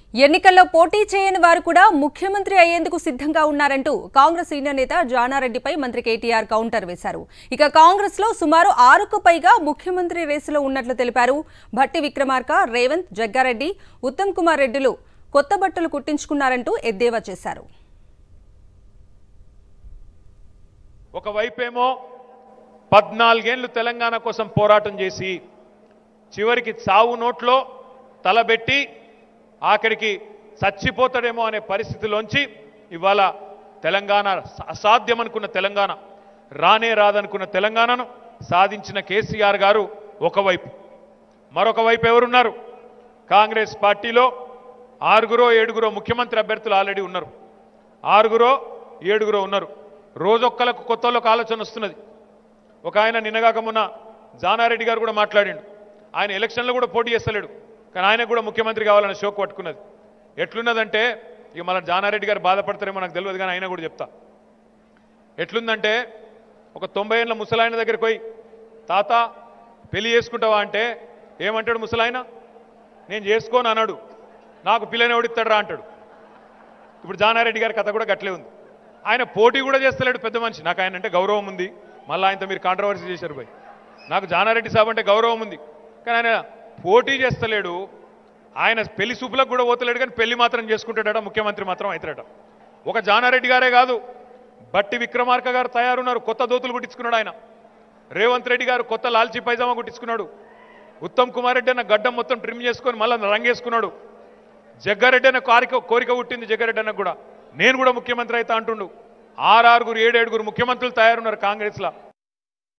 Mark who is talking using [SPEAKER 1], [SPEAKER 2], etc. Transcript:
[SPEAKER 1] ఎన్నికల్లో పోటీ చేయని వారు కూడా ముఖ్యమంత్రి అయ్యేందుకు సిద్ధంగా ఉన్నారంటూ కాంగ్రెస్ సీనియర్ నేత జానారెడ్డిపై మంత్రి కేటీఆర్ కౌంటర్ వేశారు ఇక కాంగ్రెస్ లో సుమారు ఆరుకు పైగా ముఖ్యమంత్రి రేసులో ఉన్నట్లు తెలిపారు భట్టి విక్రమార్క రేవంత్ జగ్గారెడ్డి ఉత్తమ్ కుమార్ రెడ్డిలు కొత్త బట్టలు కుట్టించుకున్నారంటూ ఎద్దేవా చేశారు
[SPEAKER 2] ఒకవైపేమో పద్నాలుగేళ్లు తెలంగాణ కోసం పోరాటం చేసి చివరికి చావు నోట్లో తలబెట్టి ఆఖరికి చచ్చిపోతాడేమో అనే పరిస్థితిలోంచి ఇవాళ తెలంగాణ అసాధ్యం అనుకున్న తెలంగాణ రానే రాదనుకున్న తెలంగాణను సాధించిన కేసీఆర్ గారు ఒకవైపు మరొక వైపు ఎవరున్నారు కాంగ్రెస్ పార్టీలో ఆరుగురో ఏడుగురో ముఖ్యమంత్రి అభ్యర్థులు ఆల్రెడీ ఉన్నారు ఆరుగురో ఏడుగురో ఉన్నారు రోజొక్కలకు కొత్త వాళ్ళకు ఆలోచన వస్తున్నది ఒక ఆయన నిన్నగాక మొన్న జానారెడ్డి గారు కూడా మాట్లాడిండు ఆయన ఎలక్షన్లో కూడా పోటీ చేస్తలేడు కానీ ఆయన కూడా ముఖ్యమంత్రి కావాలన్న షోక్ పట్టుకున్నది ఎట్లున్నదంటే ఇక మన జానారెడ్డి గారు బాధపడతారేమో నాకు తెలియదు కానీ ఆయన కూడా చెప్తా ఎట్లుందంటే ఒక తొంభై ఏళ్ళ ముసలాయన దగ్గరికి పోయి తాత పెళ్లి చేసుకుంటావా అంటే ఏమంటాడు ముసలాయన నేను చేసుకోను అన్నాడు నాకు పిల్లని ఎవడిస్తాడు రా అంటాడు ఇప్పుడు జానారెడ్డి గారి కథ కూడా గట్లే ఉంది ఆయన పోటీ కూడా చేస్తలేడు పెద్ద మనిషి నాకు ఆయన అంటే గౌరవం ఉంది మళ్ళీ ఆయనతో మీరు కాంట్రవర్సీ చేశారు పోయి నాకు జానారెడ్డి సాబ్ అంటే గౌరవం ఉంది కానీ ఆయన పోటీ చేస్తలేడు ఆయన పెళ్లి చూపులకు కూడా పోతలేడు కానీ పెళ్లి మాత్రం చేసుకుంటాడట ముఖ్యమంత్రి మాత్రం అవుతాడట ఒక జానారెడ్డి గారే కాదు బట్టి విక్రమార్క గారు తయారున్నారు కొత్త దోతులు కుట్టించుకున్నాడు ఆయన రేవంత్ రెడ్డి గారు కొత్త లాల్చీ పైజామా కుట్టించుకున్నాడు ఉత్తమ్ కుమార్ రెడ్డి అన్న గడ్డం మొత్తం ట్రిమ్ చేసుకొని మళ్ళీ రంగేసుకున్నాడు జగ్గారెడ్డి అన్న కోరిక కోరిక పుట్టింది జగ్గారెడ్డి అన్నకు కూడా నేను కూడా ముఖ్యమంత్రి అయితే అంటుండు ఆరారుగురు ఏడేడుగురు ముఖ్యమంత్రులు తయారున్నారు కాంగ్రెస్లో